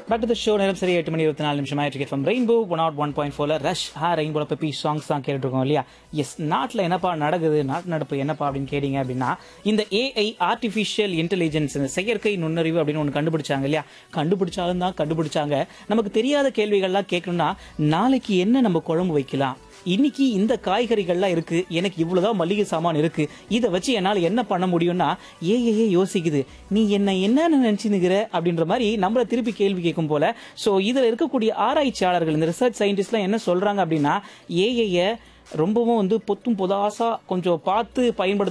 back to the show நேரம் சரி எட்டு மணி இருபத்தி நாலு நிமிஷம் ஆயிட்டு from rainbow one not one point ஃபோர்ல ரஷ் ஹா ரெயின்போல பெப்பி சாங்ஸ் தான் கேட்டுட்டு இருக்கோம் இல்லையா எஸ் நாட்டில் என்னப்பா நடக்குது நாட்டு நடப்பு என்னப்பா அப்படின்னு கேட்டீங்க அப்படின்னா இந்த ஏஐ ஆர்டிஃபிஷியல் இன்டெலிஜென்ஸ் இந்த செயற்கை நுண்ணறிவு அப்படின்னு ஒன்று கண்டுபிடிச்சாங்க இல்லையா கண்டுபிடிச்சாலும் தான் கண்டுபிடிச்சாங்க நமக்கு தெரியாத கேள்விகள்லாம் கேட்கணும்னா நாளைக்கு என்ன நம்ம குழம்பு வைக்கலாம் இன்னைக்கு இந்த காய்கறிகள்லாம் இருக்கு எனக்கு இவ்வளவுதான் மளிகை சாமான் இருக்கு இதை வச்சு என்னால் என்ன பண்ண முடியும்னா ஏஏஏ யோசிக்குது நீ என்ன என்ன நினைச்சுனுங்கிற அப்படின்ற மாதிரி நம்மள திருப்பி கேள்வி கேட்கும் போல ஸோ இதில் இருக்கக்கூடிய ஆராய்ச்சியாளர்கள் இந்த ரிசர்ச் சயின்டிஸ்ட்லாம் என்ன சொல்றாங்க அப்படின்னா ஏஏஏ ரொம்பவும் வந்து பொத்தும் பொதாசா கொஞ்சம் பார்த்து பயன்படுத்த